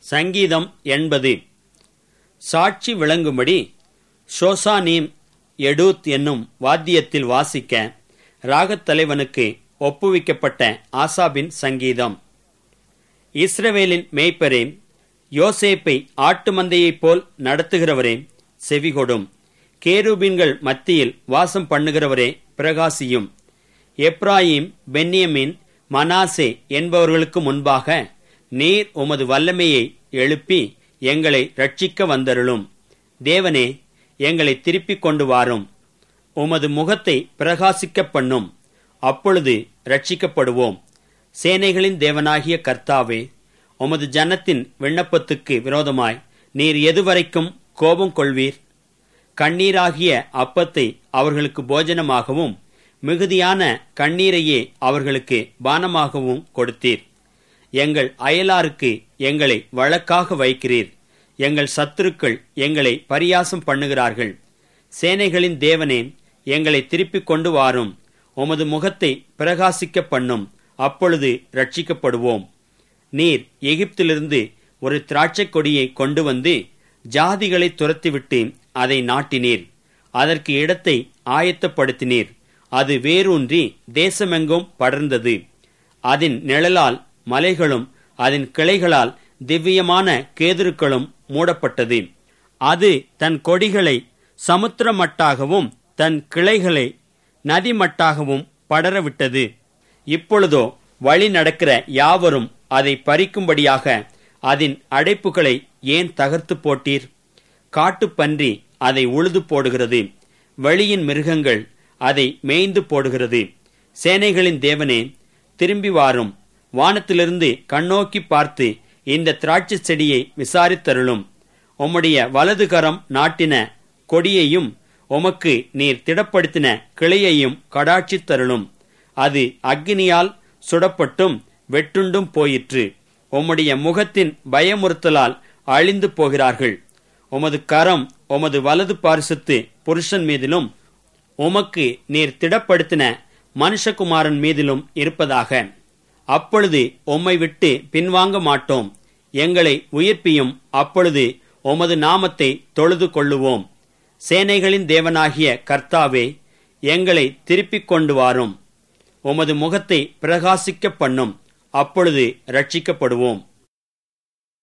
சங்கீதம் எண்பது சாட்சி விளங்கும்படி ஷோசானீம் எடுத் என்னும் வாத்தியத்தில் வாசிக்க ராகத் தலைவனுக்கு ஒப்புவிக்கப்பட்ட ஆசாபின் சங்கீதம் இஸ்ரவேலின் மேய்ப்பரே யோசேப்பை ஆட்டு மந்தையைப் போல் நடத்துகிறவரே செவிகொடும் கேருபீன்கள் மத்தியில் வாசம் பண்ணுகிறவரே பிரகாசியும் எப்ராயிம் பென்யமின் மனாசே என்பவர்களுக்கு முன்பாக நீர் உமது வல்லமையை எழுப்பி எங்களை ரட்சிக்க வந்தருளும் தேவனே எங்களை திருப்பிக் கொண்டு வாரும் உமது முகத்தை பிரகாசிக்க பண்ணும் அப்பொழுது ரட்சிக்கப்படுவோம் சேனைகளின் தேவனாகிய கர்த்தாவே உமது ஜனத்தின் விண்ணப்பத்துக்கு விரோதமாய் நீர் எதுவரைக்கும் கோபம் கொள்வீர் கண்ணீராகிய அப்பத்தை அவர்களுக்கு போஜனமாகவும் மிகுதியான கண்ணீரையே அவர்களுக்கு பானமாகவும் கொடுத்தீர் எங்கள் அயலாருக்கு எங்களை வழக்காக வைக்கிறீர் எங்கள் சத்துருக்கள் எங்களை பரியாசம் பண்ணுகிறார்கள் சேனைகளின் தேவனே எங்களை திருப்பிக் கொண்டு வாரும் உமது முகத்தை பிரகாசிக்க பண்ணும் அப்பொழுது ரட்சிக்கப்படுவோம் நீர் எகிப்திலிருந்து ஒரு திராட்சைக் கொடியை கொண்டு வந்து ஜாதிகளை துரத்திவிட்டு அதை நாட்டினீர் அதற்கு இடத்தை ஆயத்தப்படுத்தினீர் அது வேரூன்றி தேசமெங்கும் படர்ந்தது அதன் நிழலால் மலைகளும் அதன் கிளைகளால் திவ்யமான கேதுருக்களும் மூடப்பட்டது அது தன் கொடிகளை சமுத்திரமட்டாகவும் தன் கிளைகளை நதிமட்டாகவும் படரவிட்டது இப்பொழுதோ வழி நடக்கிற யாவரும் அதை பறிக்கும்படியாக அதன் அடைப்புகளை ஏன் தகர்த்து போட்டீர் காட்டுப்பன்றி அதை உழுது போடுகிறது வெளியின் மிருகங்கள் அதை மேய்ந்து போடுகிறது சேனைகளின் தேவனே திரும்பி வாரும் வானத்திலிருந்து கண்ணோக்கி பார்த்து இந்த திராட்சை செடியை விசாரித்தருளும் உம்முடைய வலது கரம் நாட்டின கொடியையும் உமக்கு நீர் திடப்படுத்தின கிளையையும் கடாட்சி தருளும் அது அக்னியால் சுடப்பட்டும் வெட்டுண்டும் போயிற்று உம்முடைய முகத்தின் பயமுறுத்தலால் அழிந்து போகிறார்கள் உமது கரம் உமது வலது பாரிசத்து புருஷன் மீதிலும் உமக்கு நீர் திடப்படுத்தின மனுஷகுமாரன் மீதிலும் இருப்பதாக அப்பொழுது உம்மை விட்டு பின்வாங்க மாட்டோம் எங்களை உயிர்ப்பியும் அப்பொழுது உமது நாமத்தை தொழுது கொள்ளுவோம் சேனைகளின் தேவனாகிய கர்த்தாவே எங்களை திருப்பிக் கொண்டு வாரும் உமது முகத்தை பிரகாசிக்க பண்ணும் அப்பொழுது ரட்சிக்கப்படுவோம்